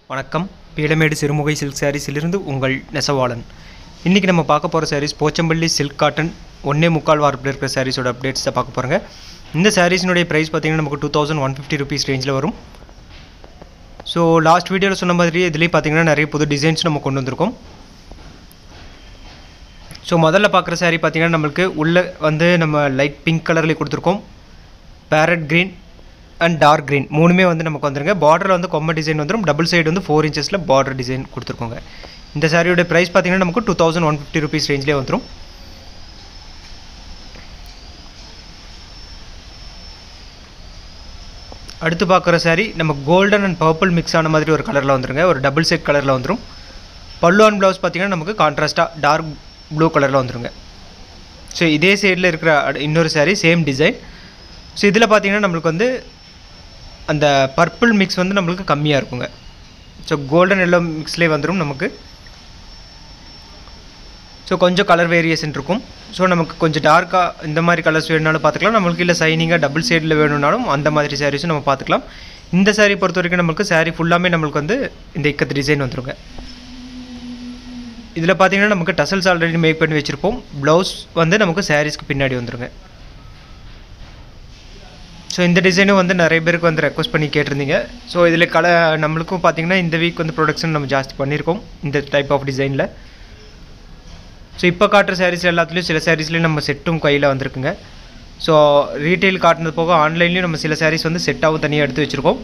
வணக்கம் பீடமேடு சிறுமுகை சில்க் சாரீஸிலிருந்து உங்கள் நெசவாளன் இன்றைக்கி நம்ம பார்க்க போகிற சாரீஸ் போச்சம்பள்ளி சில்க் காட்டன் ஒன்றே முக்கால் வார்ப்பில் இருக்கிற சாரீஸோட அப்டேட்ஸ் தான் பார்க்க போகிறோங்க இந்த சாரீஸினுடைய ப்ரைஸ் பார்த்தீங்கன்னா நமக்கு two thousand one fifty rupees ரேஞ்சில் வரும் ஸோ லாஸ்ட் வீடியோவில் சொன்ன மாதிரி இதுலேயும் பார்த்தீங்கன்னா நிறைய புது டிசைன்ஸ் நம்ம கொண்டு வந்திருக்கோம் ஸோ முதல்ல பார்க்குற saree பார்த்தீங்கன்னா நம்மளுக்கு உள்ளே வந்து நம்ம லைட் பிங்க் கலர்லேயே கொடுத்துருக்கோம் parrot green and dark green மூணுமே வந்து நமக்கு வந்துருங்க பார்டரில் வந்து கொம்ப டிசைன் வந்துடும் டபுள் சைடு வந்து ஃபோர் இன்ச்சஸில் பார்டர் டிசைன் கொடுத்துருக்கோங்க இந்த சாரியோட ப்ரைஸ் பார்த்தீங்கன்னா நமக்கு two thousand one fifty rupees ரேஞ்சிலே வந்துடும் அடுத்து பார்க்குற saree நம்ம கோல்டன் அண்ட் பர்பிள் மிக்ஸ் ஆன மாதிரி ஒரு கலரில் வந்துருங்க ஒரு டபுள் செட் கலரில் வந்துடும் பல்லு அண்ட் ப்ளவுஸ் பார்த்தீங்கன்னா நமக்கு கான்ட்ராஸ்ட்டாக டார்க் ப்ளூ கலரில் வந்துருங்க ஸோ இதே சைடில் இருக்கிற அட- இன்னொரு saree சேம் டிசைன் ஸோ இதில் பார்த்தீங்கன்னா நம்மளுக்கு வந்து அந்த பர்பிள் மிக்ஸ் வந்து நம்மளுக்கு கம்மியாக இருக்குங்க ஸோ கோல்டன் எல்லோ மிக்ஸ்லேயே வந்துடும் நமக்கு ஸோ கொஞ்சம் கலர் வேரியேஷன் இருக்கும் ஸோ நமக்கு கொஞ்சம் டார்க்காக இந்த மாதிரி கலர்ஸ் வேணுனாலும் பார்த்துக்கலாம் நம்மளுக்கு இல்லை சைனிங்காக டபுள் சைடில் வேணும்னாலும் அந்த மாதிரி சாரீஸும் நம்ம பார்த்துக்கலாம் இந்த saree பொறுத்த வரைக்கும் நம்மளுக்கு saree ஃபுல்லாமே நம்மளுக்கு வந்து இந்த இக்கத்து டிசைன் வந்துருங்க இதில் பார்த்தீங்கன்னா நமக்கு டசல்ஸ் ஆல்ரெடி மேக் பண்ணி வச்சுருப்போம் ப்ளவுஸ் வந்து நமக்கு சாரீஸ்க்கு பின்னாடி வந்துருங்க ஸோ இந்த டிசைனும் வந்து நிறைய பேருக்கு வந்து ரெக்வஸ்ட் பண்ணி கேட்டிருந்தீங்க ஸோ இதில் கல நம்மளுக்கும் பார்த்தீங்கன்னா இந்த வீக் வந்து ப்ரொடக்ஷன் நம்ம ஜாஸ்தி பண்ணியிருக்கோம் இந்த டைப் ஆஃப் டிசைனில் ஸோ இப்போ காட்டுற சாரீஸ் எல்லாத்துலேயும் சில சாரீஸ்லேயும் நம்ம செட்டும் கையில் வந்திருக்குங்க ஸோ ரீட்டைல் காட்டினது போக ஆன்லைன்லேயும் நம்ம சில சாரீஸ் வந்து செட்டாகவும் தனியாக எடுத்து வச்சுருக்கோம்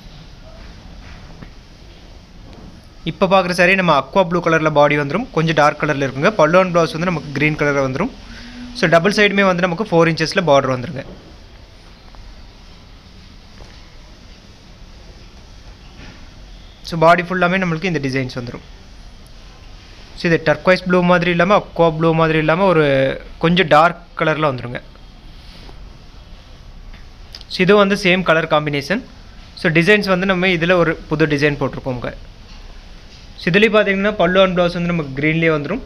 இப்போ பார்க்குற saree நம்ம அக்வா ப்ளூ கலரில் பாடி வந்துடும் கொஞ்சம் டார்க் கலரில் இருக்குங்க பல்லு அண்ட் ப்ளவுஸ் வந்து நமக்கு க்ரீன் கலரில் வந்துடும் ஸோ டபுள் சைடுமே வந்து நமக்கு ஃபோர் இன்ச்சஸில் பார்டர் வந்துருங்க ஸோ பாடி ஃபுல்லாமே நம்மளுக்கு இந்த டிசைன்ஸ் வந்துடும் ஸோ இது டர்க்வைஸ் ப்ளூ மாதிரி இல்லாமல் அக்வா ப்ளூ மாதிரி இல்லாமல் ஒரு கொஞ்சம் டார்க் கலரில் வந்துருங்க ஸோ இதுவும் வந்து same colour combination so designs வந்து நம்ம இதில் ஒரு புது டிசைன் போட்டிருக்கோங்க ஸோ இதுலேயும் பார்த்தீங்கன்னா பல்லு அண்ட் ப்ளவுஸ் வந்து நமக்கு க்ரீன்லேயே வந்துடும்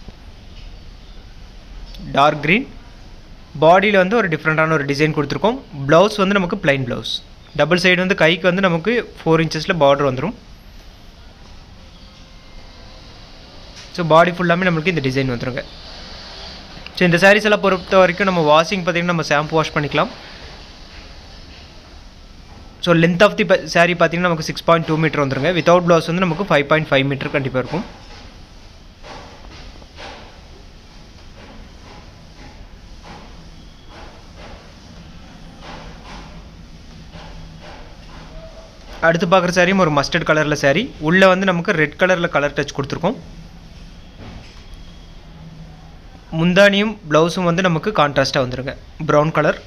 டார்க் க்ரீன் பாடியில் வந்து ஒரு டிஃப்ரெண்ட்டான ஒரு டிசைன் கொடுத்துருக்கோம் ப்ளவுஸ் வந்து நமக்கு plain ப்ளவுஸ் டபுள் சைடு வந்து கைக்கு வந்து நமக்கு ஃபோர் இன்ச்சஸில் பார்டர் வந்துடும் ஸோ பாடி ஃபுல்லாமே நம்மளுக்கு இந்த டிசைன் வந்துருங்க ஸோ இந்த சாரீஸ் எல்லாம் பொறுத்த வரைக்கும் நம்ம வாஷிங் பார்த்தீங்கன்னா நம்ம ஷாம்பு வாஷ் பண்ணிக்கலாம் so length of the saree பார்த்தீங்கன்னா நமக்கு சிக்ஸ் பாயிண்ட் டூ மீட்டர் வந்துருங்க வித்தவுட் ப்ளவுஸ் வந்து நமக்கு ஃபைவ் பாயிண்ட் ஃபைவ் மீட்டர் கண்டிப்பாக இருக்கும் அடுத்து பார்க்குற சாரியும் ஒரு மஸ்டர்ட் கலரில் saree உள்ளே வந்து நமக்கு ரெட் கலரில் கலர் டச் கொடுத்துருக்கோம் முந்தானியும் ப்ளவுஸும் வந்து நமக்கு கான்ட்ராஸ்ட்டாக வந்துருங்க ப்ரௌன் கலர்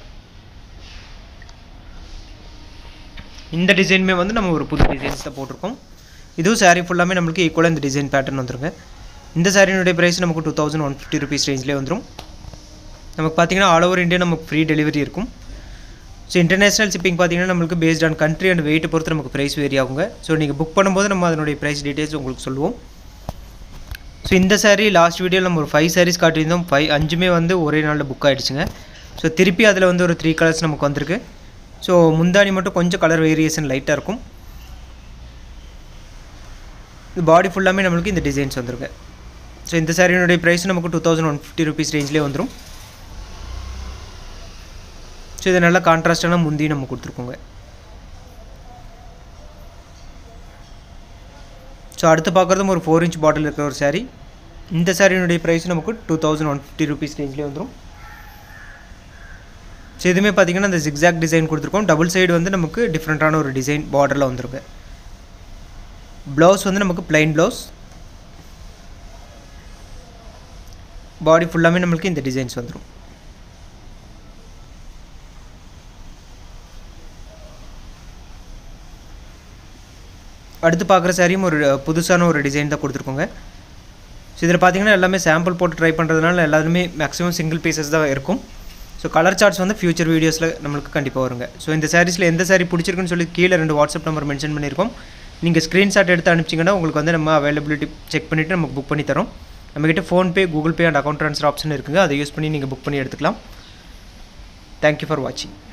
இந்த டிசைனுமே வந்து நம்ம ஒரு புது டிசைன்ஸ் தான் போட்டிருக்கோம் இதுவும் saree ஃபுல்லாமே நம்மளுக்கு ஈக்குவலாக இந்த டிசைன் பேட்டர்ன் வந்துருங்க இந்த சாரியினுடைய ப்ரைஸ் நமக்கு two thousand one fifty rupees ரேஞ்சிலே வந்துடும் நமக்கு பார்த்தீங்கன்னா ஆல் ஓவர் இந்தியா நமக்கு ஃப்ரீ டெலிவரி இருக்கும் ஸோ இன்டர்நேஷனல் ஷிப்பிங் பார்த்தீங்கன்னா நம்மளுக்கு based on country and weight பொறுத்து நமக்கு ப்ரைஸ் வேரி ஆகுங்க ஸோ நீங்கள் புக் பண்ணும்போது நம்ம அதனுடைய ப்ரைஸ் டீட்டெயில்ஸ் உங்களுக்கு சொல்லுவோம் ஸோ இந்த saree லாஸ்ட் வீடியோவில் நம்ம ஒரு ஃபைவ் சாரீஸ் காட்டியிருந்தோம் ஃபைவ் அஞ்சுமே வந்து ஒரே நாளில் புக் ஆகிடுச்சுங்க ஸோ திருப்பி அதில் வந்து ஒரு த்ரீ கலர்ஸ் நமக்கு வந்திருக்கு ஸோ முந்தானி மட்டும் கொஞ்சம் கலர் வேரியேஷன் லைட்டாக இருக்கும் இது பாடி ஃபுல்லாமே நம்மளுக்கு இந்த டிசைன்ஸ் வந்துருங்க ஸோ இந்த சாரியினுடைய ப்ரைஸ் நமக்கு two thousand one fifty rupees ரேஞ்சிலே வந்துடும் ஸோ இது நல்லா கான்ட்ராஸ்டான முந்தி நம்ம கொடுத்துருக்கோங்க ஸோ அடுத்து பார்க்குறதும் ஒரு ஃபோர் இன்ச் பாட்டில் இருக்கிற ஒரு saree இந்த சாரியினுடைய ப்ரைஸ் நமக்கு two thousand one fifty rupees ரேஞ்சிலே வந்துடும் ஸோ இதுவுமே பார்த்தீங்கன்னா அந்த ஜிக்ஸாக் டிசைன் கொடுத்துருக்கோம் டபுள் சைடு வந்து நமக்கு டிஃப்ரெண்ட்டான ஒரு டிசைன் பார்டரில் வந்துருங்க ப்ளவுஸ் வந்து நமக்கு plain ப்ளவுஸ் பாடி ஃபுல்லாமே நம்மளுக்கு இந்த டிசைன்ஸ் வந்துடும் அடுத்து பார்க்குற சாரியும் ஒரு புதுசான ஒரு டிசைன் தான் கொடுத்துருக்கோங்க ஸோ இதில் பார்த்தீங்கன்னா எல்லாமே சாம்பிள் போட்டு ட்ரை பண்ணுறதுனால எல்லாருமே மேக்ஸிமம் சிங்கிள் பீசஸ் தான் இருக்கும் ஸோ கலர் சார்ட்ஸ் வந்து ஃபியூச்சர் வீடியோஸில் நம்மளுக்கு கண்டிப்பாக வருங்க ஸோ இந்த சாரீஸில் எந்த சாரீ பிடிச்சிருக்குன்னு சொல்லி கீழே ரெண்டு வாட்ஸ்அப் நம்பர் மென்ஷன் பண்ணியிருக்கோம் நீங்கள் ஸ்க்ரீன்ஷாட் எடுத்து அனுப்பிச்சிங்கன்னா உங்களுக்கு வந்து நம்ம அவைலபிலிட்டி செக் பண்ணிவிட்டு நமக்கு புக் பண்ணி தரோம் நம்மக்கிட்ட PhonePe Google Pay and account transfer option இருக்குங்க அதை யூஸ் பண்ணி நீங்கள் புக் பண்ணி எடுத்துக்கலாம் தேங்க்யூ ஃபார் வாட்சிங்